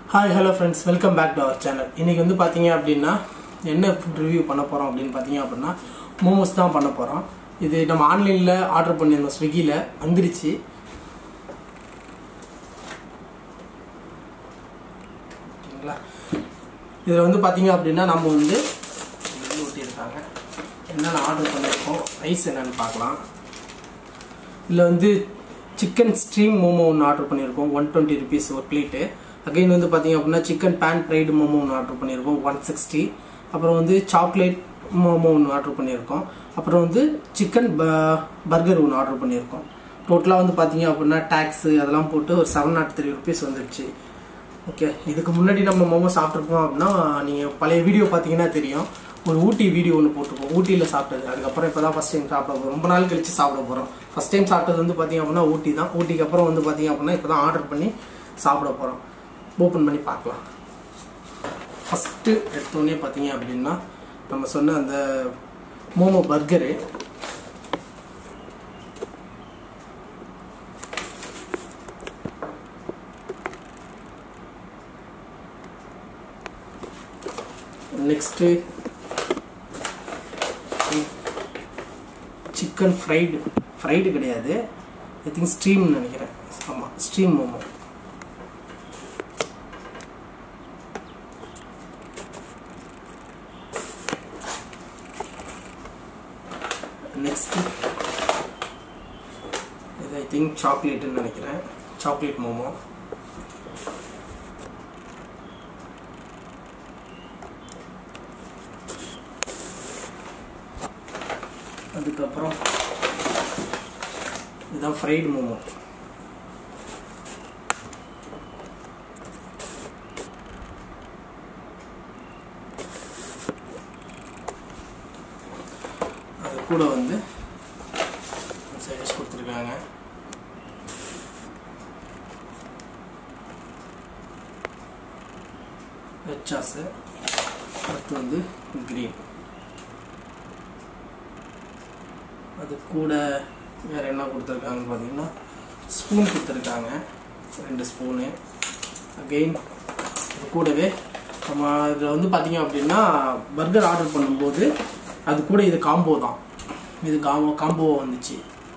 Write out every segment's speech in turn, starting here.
hi hello friends welcome back to our channel இன்றைக்கி வந்து பார்த்தீங்க அப்படின்னா என்ன ஃபுட் ரிவ்யூ பண்ண போகிறோம் அப்படின்னு பார்த்தீங்க அப்படின்னா மோமோஸ் தான் பண்ண போகிறோம் இது நம்ம ஆன்லைனில் ஆர்டர் பண்ணியிருந்தோம் ஸ்விக்கியில் வந்துருச்சு ஓகேங்களா இதில் வந்து பார்த்தீங்க அப்படின்னா நம்ம வந்து இது ஊட்டியிருக்காங்க என்னென்ன ஆர்டர் பண்ணியிருக்கோம் ரைஸ் என்னென்னு பார்க்கலாம் இதில் வந்து சிக்கன் ஸ்ட்ரீம் மோமோ ஒன்று ஆர்டர் பண்ணியிருக்கோம் ஒன் டுவெண்ட்டி ருபீஸ் ஒரு பிளேட்டு அகைன் வந்து பார்த்தீங்க அப்படின்னா சிக்கன் பேன் ஃப்ரைடு மோமோ ஒன்று ஆர்டர் பண்ணியிருக்கோம் ஒன் சிக்ஸ்டி அப்புறம் வந்து சாக்லேட் மோமோ ஒன்று ஆர்டர் பண்ணியிருக்கோம் அப்புறம் வந்து சிக்கன் பர்கர் ஒன்று ஆர்டர் பண்ணியிருக்கோம் டோட்டலாக வந்து பார்த்தீங்க அப்படின்னா டேக்ஸு அதெல்லாம் போட்டு ஒரு செவன் நாட் த்ரீ ருபீஸ் வந்துடுச்சு ஓகே இதுக்கு முன்னாடி நம்ம மோமோ சாப்பிட்ருக்கோம் அப்படின்னா நீங்கள் பழைய வீடியோ பார்த்தீங்கன்னா தெரியும் ஒரு ஊட்டி வீடியோ ஒன்று போட்டிருக்கோம் ஊட்டியில் சாப்பிட்டது அதுக்கப்புறம் இப்போ தான் ஃபஸ்ட் டைம் சாப்பிட போகிறோம் ரொம்ப நாள் கழிச்சு சாப்பிட போகிறோம் ஃபஸ்ட் டைம் சாப்பிட்டது வந்து பார்த்தீங்க அப்படின்னா ஊட்டி தான் ஊட்டிக்கு அப்புறம் வந்து பார்த்தீங்க அப்படின்னா இப்போ தான் ஆர்டர் பண்ணி சாப்பிட போகிறோம் ஓப்பன் பண்ணி பார்க்கலாம் ஃபஸ்ட்டு எடுத்தோடனே பார்த்தீங்க அப்படின்னா நம்ம சொன்ன அந்த momo burger next chicken fried fried கிடையாது ஐ திங்க் ஸ்ட்ரீம்னு நினைக்கிறேன் ஆமாம் ஸ்ட்ரீம் மோமோ நெக்ஸ்ட்டு இது ஐ திங்க் சாக்லேட்டுன்னு நினைக்கிறேன் சாக்லேட் மோமோ அதுக்கப்புறம் இதுதான் ஃப்ரைடு மோமோ அது கூட வந்து சைடிஷ் கொடுத்துருக்காங்க ரெட் சாஸு அடுத்து வந்து க்ரீன் அது கூட வேறு என்ன கொடுத்துருக்காங்கன்னு பார்த்தீங்கன்னா ஸ்பூன் கொடுத்துருக்காங்க ரெண்டு ஸ்பூனு அகெயின் இது கூடவே நம்ம இதில் வந்து பார்த்தீங்க அப்படின்னா பர்கர் ஆர்டர் பண்ணும்போது அது கூட இது காம்போ தான் இது காம்போ காம்போ வந்துச்சு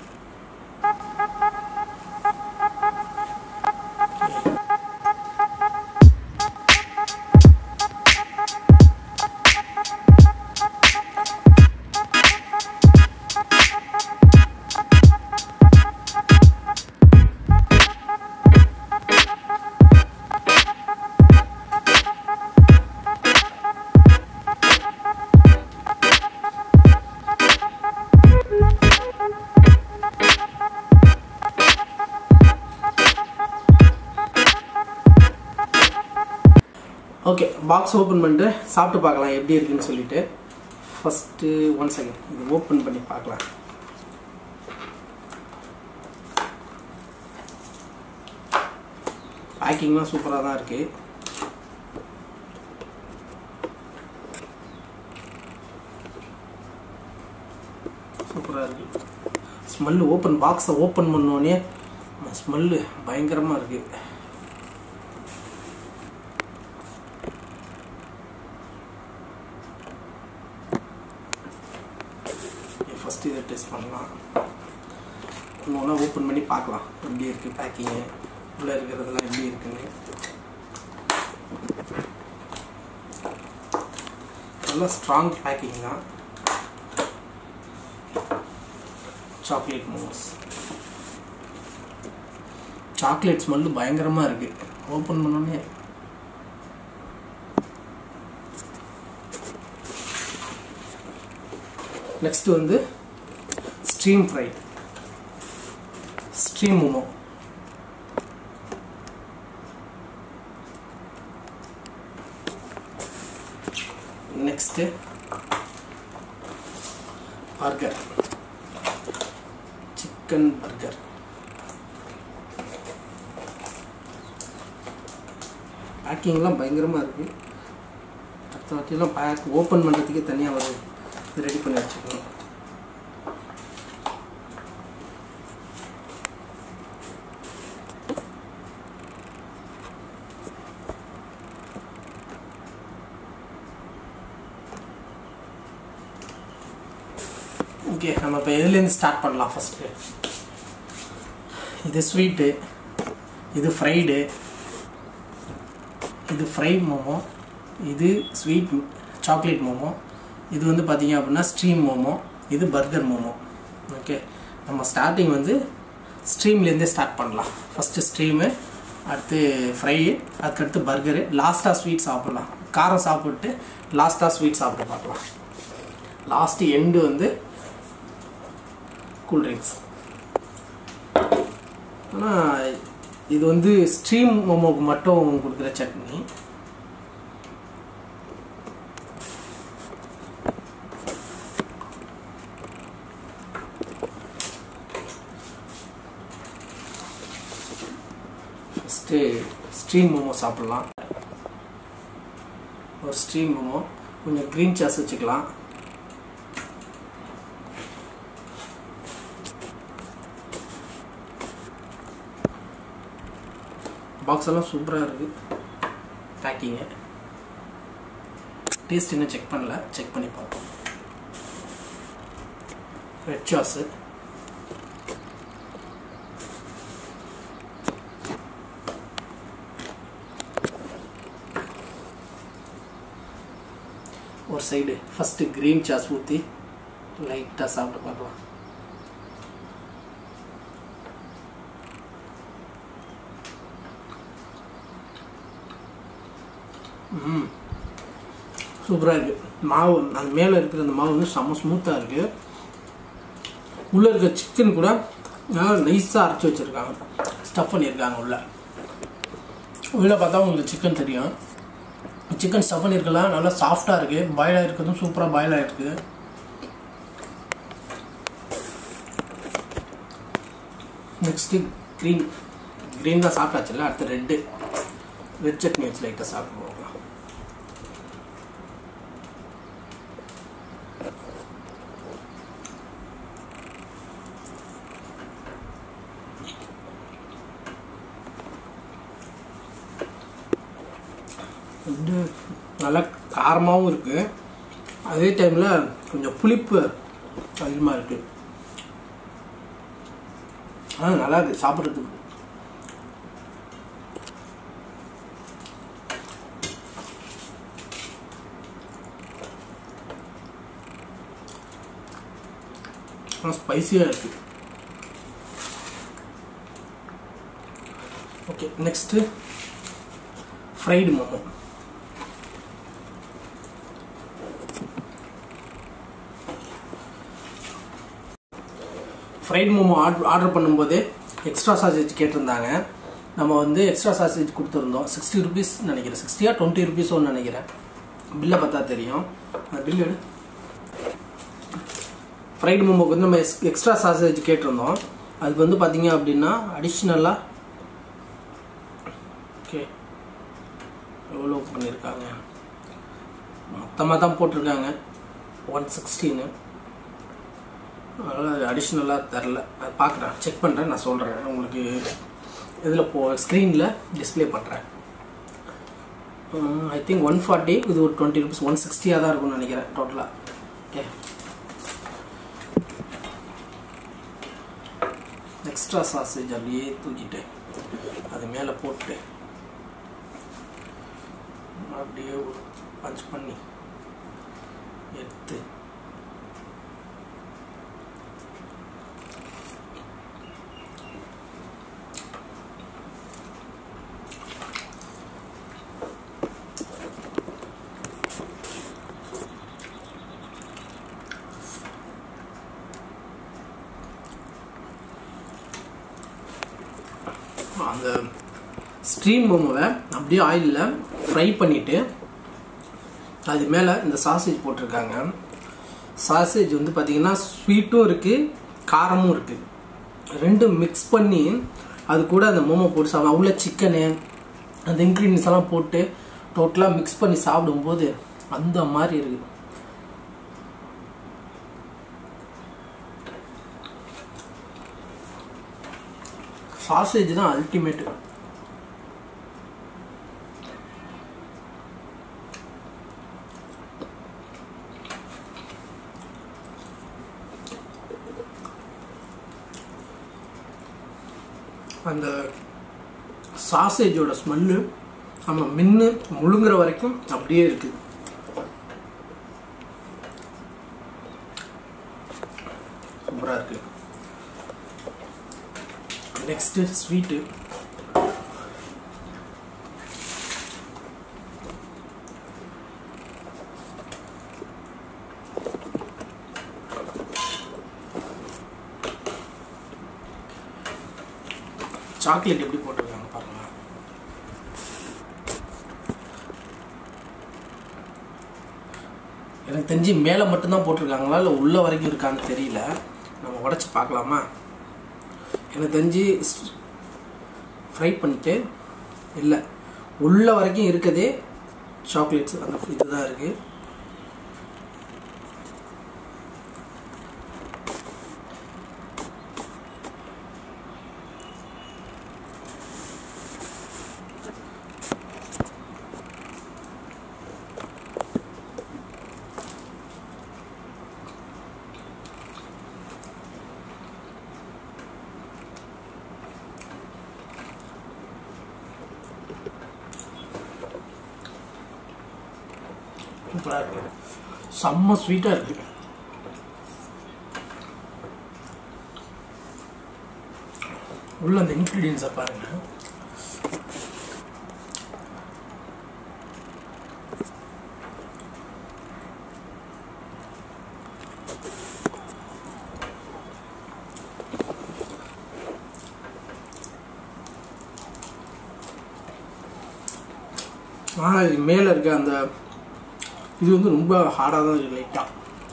ஓகே பாக்ஸ் ஓப்பன் பண்ணிட்டு சாப்பிட்டு பார்க்கலாம் எப்படி இருக்குன்னு சொல்லிட்டு ஃபஸ்ட்டு ஒன் செகண்ட் இது ஓப்பன் பண்ணி பார்க்கலாம் பேக்கிங்லாம் சூப்பராக தான் இருக்குது சூப்பராக இருக்குது ஸ்மெல்லு ஓப்பன் பாக்ஸை ஓப்பன் பண்ணோடனே ஸ்மெல்லு பயங்கரமாக இருக்குது ஃபஸ்ட்டு இதை டெஸ்ட் பண்ணலாம் ஒன்று ஒன்றா ஓப்பன் பண்ணி பார்க்கலாம் எப்படி இருக்குது பேக்கிங்கு உள்ளே இருக்கிறதெல்லாம் எப்படி இருக்குன்னு நல்லா ஸ்ட்ராங் பேக்கிங் தான் சாக்லேட் மோமோஸ் சாக்லேட் ஸ்மெல்லு பயங்கரமாக இருக்குது ஓப்பன் பண்ணோன்னே நெக்ஸ்ட் வந்து steam fried steam momo next burger chicken burger பேக்கிங்லாம் பயங்கரமாக இருக்குது அடுத்த வாட்டிலாம் பேக் ஓப்பன் பண்ணுறதுக்கே தனியாக ஒரு ரெடி பண்ணி வச்சுக்கணும் ஓகே நம்ம இப்போ எதுலேருந்து ஸ்டார்ட் பண்ணலாம் ஃபஸ்ட்டு இது ஸ்வீட்டு இது ஃப்ரைடு இது ஃப்ரைட் மோமோ இது ஸ்வீட் சாக்லேட் மோமோ இது வந்து பார்த்தீங்க அப்படின்னா ஸ்ட்ரீம் மோமோ இது பர்கர் மோமோ ஓகே நம்ம ஸ்டார்டிங் வந்து ஸ்ட்ரீம்லேருந்தே ஸ்டார்ட் பண்ணலாம் ஃபஸ்ட்டு ஸ்ட்ரீமு அடுத்து ஃப்ரை அதுக்கடுத்து பர்கரு லாஸ்ட்டாக ஸ்வீட் சாப்பிட்லாம் காரம் சாப்பிட்டு லாஸ்ட்டாக ஸ்வீட் சாப்பிட்டு பார்க்கலாம் லாஸ்ட்டு எண்டு வந்து கூல்ட்ரிங்க்ஸ் ஆனால் இது வந்து ஸ்ட்ரீம் மோமோக்கு மட்டும் கொடுக்குற சட்னி ஃபஸ்ட்டு ஸ்ட்ரீம் மோமோ சாப்பிட்லாம் ஒரு ஸ்ட்ரீம் மோமோ கொஞ்சம் க்ரீன் சாஸ் வச்சுக்கலாம் பாக்ஸ் எல்லாம் சூப்பராக இருக்குது பேக்கிங்கு டேஸ்ட் இன்னும் செக் பண்ணல செக் பண்ணி பார்ப்போம் ரெட் சாஸு ஒரு சைடு ஃபஸ்ட்டு க்ரீன் சாஸ் ஊற்றி லைட்டாக சாப்பிட்டு பார்க்கலாம் ம் சூப்பராக இருக்குது மாவு அது மேலே இருக்கிற அந்த மாவு வந்து செம்ம ஸ்மூத்தாக இருக்குது உள்ளே இருக்க சிக்கன் கூட நல்லா நைஸாக அரைச்சி வச்சுருக்காங்க ஸ்டஃப் பண்ணியிருக்காங்க உள்ளே உள்ளே பார்த்தா உங்களுக்கு சிக்கன் தெரியும் சிக்கன் ஸ்டஃப் பண்ணியிருக்கலாம் நல்லா சாஃப்டாக இருக்குது பாயில் ஆகிருக்கிறதும் சூப்பராக பாயில் ஆகிருக்கு நெக்ஸ்ட்டு க்ரீன் க்ரீன் தான் சாப்பிட்டாச்சுல்ல அடுத்து ரெட்டு ரெட் சட்னி வச்சு லைட்டாக சாப்பிட்டு போகலாம் வந்து நல்லா காரமாகவும் இருக்குது அதே டைமில் கொஞ்சம் புளிப்பு அதிகமாக இருக்குது ஆனால் நல்லா இருக்குது சாப்பிட்றதுக்கு ஆனால் ஸ்பைசியாக இருக்குது okay next fried momo fried momo order order பண்ணும்போது எக்ஸ்ட்ரா சாசேஜ் கேட்டிருந்தாங்க நம்ம வந்து எக்ஸ்ட்ரா சாசேஜ் கொடுத்துருந்தோம் சிக்ஸ்டி ருபீஸ் நினைக்கிறேன் சிக்ஸ்டியா டுவெண்ட்டி ருபீஸோன்னு நினைக்கிறேன் பில்லை பார்த்தா தெரியும் அந்த பில் எடு ஃப்ரைட் மோமோக்கு வந்து நம்ம எக்ஸ்ட்ரா சாசேஜ் கேட்டிருந்தோம் அதுக்கு வந்து பார்த்தீங்க அப்படின்னா அடிஷ்னலாக ஓகே எவ்வளோ பண்ணியிருக்காங்க மொத்தமாக தான் போட்டிருக்காங்க ஒன் சிக்ஸ்டீனு அதனால் அடிஷ்னலாக தரல அது பார்க்குறேன் செக் பண்ணுறேன் நான் சொல்கிறேன் உங்களுக்கு இதில் போ ஸ்க்ரீனில் டிஸ்பிளே பண்ணுறேன் ஐ திங்க் ஒன் ஃபார்ட்டி இது ஒரு டுவெண்ட்டி ருபீஸ் ஒன் சிக்ஸ்டியாக தான் இருக்கும்னு நினைக்கிறேன் டோட்டலாக ஓகே எக்ஸ்ட்ரா சாசேஜ் அப்படியே தூக்கிட்டு அது மேலே போட்டு அப்படியே பஞ்ச் பண்ணி எடுத்து அந்த ஸ்ட்ரீம் மோமோவை அப்படியே ஆயிலில் ஃப்ரை பண்ணிவிட்டு அது மேலே இந்த சாசேஜ் போட்டிருக்காங்க சாசேஜ் வந்து பார்த்திங்கன்னா ஸ்வீட்டும் இருக்குது காரமும் இருக்குது ரெண்டும் மிக்ஸ் பண்ணி அது கூட அந்த மோமோ போட்டு சாப்பிடும் உள்ள சிக்கனு அந்த இன்க்ரீடியன்ஸ் எல்லாம் போட்டு டோட்டலாக மிக்ஸ் பண்ணி சாப்பிடும்போது அந்த மாதிரி இருக்குது சாசேஜ் தான் அல்டிமேட்டு அந்த சாசேஜோட ஸ்மெல்லு நம்ம மின்னு முழுங்குற வரைக்கும் அப்படியே இருக்குது சூப்பராக இருக்கு நெக்ஸ்ட்டு ஸ்வீட்டு சாக்லேட் எப்படி போட்டிருக்காங்க பாருங்க எனக்கு தெரிஞ்சு மேலே மட்டும்தான் போட்டிருக்காங்களா இல்லை உள்ள வரைக்கும் இருக்கான்னு தெரியல நம்ம உடச்சி பார்க்கலாமா எனக்கு தெரிஞ்சு ஃப்ரை பண்ணிட்டு இல்லை உள்ள வரைக்கும் இருக்கதே சாக்லேட்ஸ் அந்த இதுதான் இருக்குது சூப்பராக இருக்கு செம்ம ஸ்வீட்டாக இருக்கு உள்ள அந்த இன்க்ரீடியன்ஸை பாருங்க ஆனால் இது மேலே இருக்க அந்த இது வந்து ரொம்ப ஹார்டாக தான் இருக்குது லைட்டாக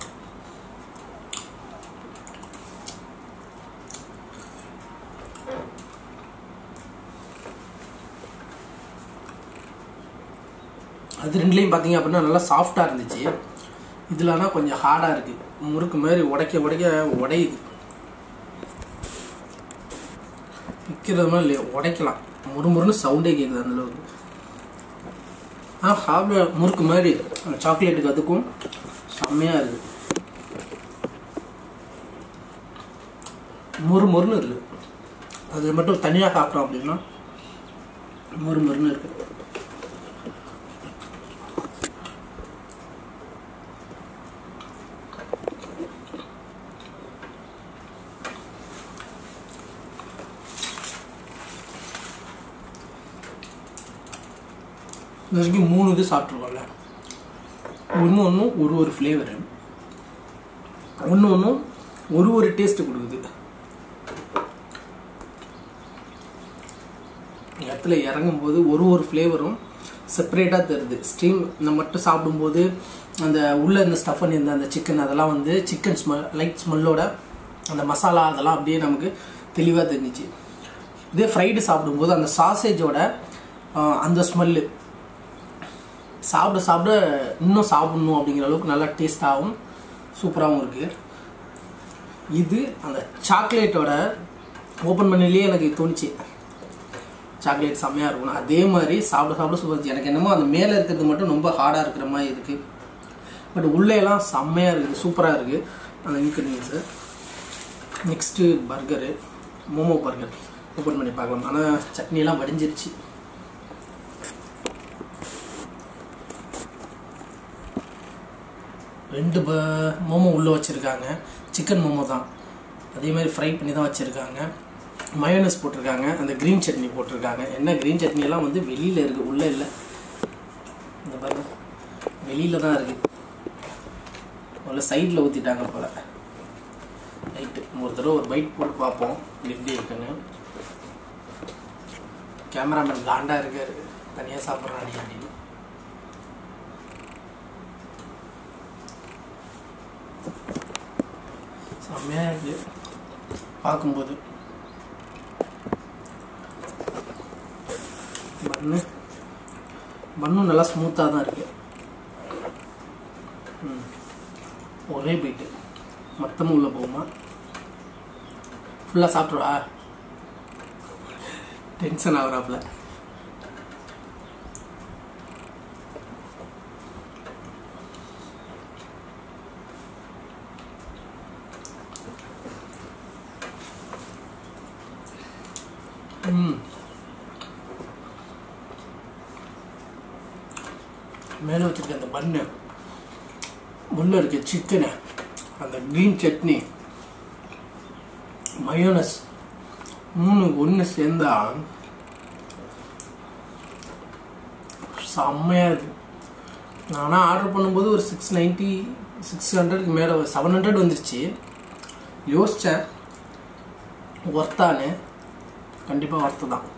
அது ரெண்டுலேயும் பார்த்தீங்க அப்படின்னா நல்லா சாஃப்டாக இருந்துச்சு இதுலனா கொஞ்சம் ஹார்டாக இருக்குது முறுக்கு மாதிரி உடைக்க உடைக்க உடையுது விற்கிறது மாதிரி இல்லையா உடைக்கலாம் முறுமுறுன்னு சவுண்டே கேட்குது அந்தளவுக்கு ஆ சாப்பிட முறுக்கு மாதிரி அந்த சாக்லேட்டுக்கு அதுக்கும் செம்மையாக இருக்குது மொறு மொறுன்னு இருக்குது அது மட்டும் தனியாக சாப்பிட்டோம் அப்படின்னா மொறு மொறுன்னு இருக்குது இது வரைக்கும் மூணு இது சாப்பிட்ருக்கோம்ல ஒன்று ஒன்றும் ஒரு ஒரு ஃப்ளேவரு ஒன்று ஒன்றும் ஒரு ஒரு டேஸ்ட் கொடுக்குது இடத்துல இறங்கும்போது ஒரு ஒரு ஃப்ளேவரும் செப்பரேட்டாக தருது ஸ்டீம் நம்ம மட்டும் சாப்பிடும்போது அந்த உள்ளே இந்த ஸ்டஃப் பண்ணியிருந்த அந்த சிக்கன் அதெல்லாம் வந்து சிக்கன் ஸ்மெல் லைட் ஸ்மெல்லோட அந்த மசாலா அதெல்லாம் அப்படியே நமக்கு தெளிவாக தெரிஞ்சிச்சு இதே ஃப்ரைடு சாப்பிடும்போது அந்த சாசேஜோட அந்த ஸ்மெல்லு சாப்பிட சாப்பிட இன்னும் சாப்பிடணும் அப்படிங்கிற அளவுக்கு நல்லா டேஸ்டாகவும் சூப்பராகவும் இருக்குது இது அந்த சாக்லேட்டோட ஓப்பன் பண்ணலையே எனக்கு தோணுச்சு சாக்லேட் செம்மையாக இருக்கணும் அதே மாதிரி சாப்பிட சாப்பிட சூப்பர் இருந்துச்சு எனக்கு என்னமோ அந்த மேலே இருக்கிறது மட்டும் ரொம்ப ஹார்டாக இருக்கிற மாதிரி இருக்குது பட் உள்ளேலாம் செம்மையாக இருக்குது சூப்பராக இருக்குது அந்த ingredients next burger momo burger open பண்ணி பார்க்கலாம் ஆனால் சட்னியெல்லாம் வடிஞ்சிருச்சு ரெண்டு ப மோமோ உள்ளே வச்சுருக்காங்க சிக்கன் மோமோ தான் அதே மாதிரி ஃப்ரை பண்ணி தான் வச்சுருக்காங்க மயோனஸ் போட்டிருக்காங்க அந்த க்ரீன் சட்னி போட்டிருக்காங்க என்ன க்ரீன் சட்னி எல்லாம் வந்து வெளியில் இருக்குது உள்ளே இல்லை இந்த பாருங்க வெளியில் தான் இருக்குது உள்ள சைடில் ஊற்றிட்டாங்க போல் ரைட்டு ஒரு தடவை ஒரு பைட் போட்டு பார்ப்போம் எப்படி இருக்குன்னு கேமராமேன் காண்டா இருக்காரு தனியாக சாப்பிட்றானே அப்படின்னு செம்மையாக இருக்குது பார்க்கும்போது பண்ணு பண்ணும் நல்லா ஸ்மூத்தாக தான் இருக்குது ம் ஒரே பைட்டு மொத்தமும் உள்ளே போகுமா ஃபுல்லாக சாப்பிட்ருவா டென்ஷன் ஆகுறாப்புல ம் மேலே வச்சிருக்க அந்த பண்ணு உள்ள இருக்க சிக்கனு அந்த க்ரீன் சட்னி மயோனஸ் மூணு ஒன்று சேர்ந்தா செம்மையாக இருக்கு நானாக ஆர்டர் பண்ணும்போது ஒரு சிக்ஸ் நைன்ட்டி சிக்ஸ் ஹண்ட்ரட்க்கு மேலே செவன் ஹண்ட்ரட் வந்துருச்சு யோசித்தேன் ஒர்த்தானு கண்டிப்பாக ஒர்த்து தான்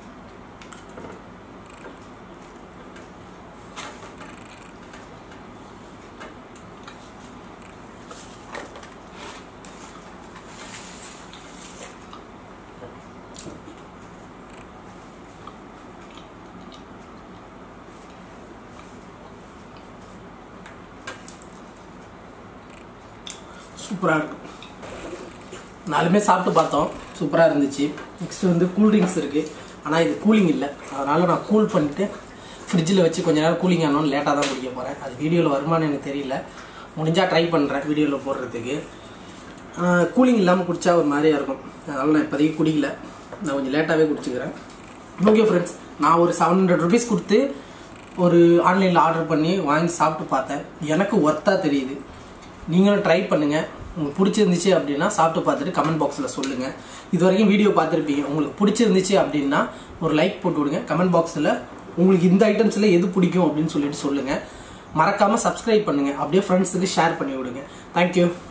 சூப்பராக இருக்கும் நாலுமே சாப்பிட்டு பார்த்தோம் சூப்பராக இருந்துச்சு நெக்ஸ்ட் வந்து கூல்ட்ரிங்க்ஸ் இருக்குது ஆனால் இது கூலிங் இல்லை அதனால் நான் கூல் பண்ணிவிட்டு ஃப்ரிட்ஜில் வச்சு கொஞ்ச நேரம் கூலிங் ஆனோன்னு லேட்டாக தான் குடிக்க போகிறேன் அது வீடியோவில் வருமானு எனக்கு தெரியல முடிஞ்சால் ட்ரை பண்ணுறேன் வீடியோவில் போடுறதுக்கு கூலிங் இல்லாமல் குடித்தா ஒரு மாதிரியா இருக்கும் அதனால் நான் இப்போதைக்கு குடிக்கல நான் கொஞ்சம் லேட்டாகவே குடிச்சுக்கிறேன் ஓகே ஃப்ரெண்ட்ஸ் நான் ஒரு செவன் ஹண்ட்ரட் ருபீஸ் கொடுத்து ஒரு ஆன்லைனில் ஆர்டர் பண்ணி வாங்கி சாப்பிட்டு பார்த்தேன் எனக்கு ஒர்த்தாக தெரியுது நீங்களும் ட்ரை பண்ணுங்கள் உங்களுக்கு பிடிச்சிருந்துச்சு அப்படின்னா சாப்பிட்டு பார்த்துட்டு கமெண்ட் பாக்ஸில் சொல்லுங்கள் இது வரைக்கும் வீடியோ பார்த்துருப்பீங்க உங்களுக்கு பிடிச்சிருந்துச்சு அப்படின்னா ஒரு லைக் போட்டு விடுங்க கமெண்ட் பாக்ஸில் உங்களுக்கு இந்த ஐட்டம்ஸில் எது பிடிக்கும் அப்படின்னு சொல்லிட்டு சொல்லுங்கள் மறக்காமல் சப்ஸ்கிரைப் பண்ணுங்கள் அப்படியே ஃப்ரெண்ட்ஸுக்கு ஷேர் பண்ணி விடுங்க தேங்க்யூ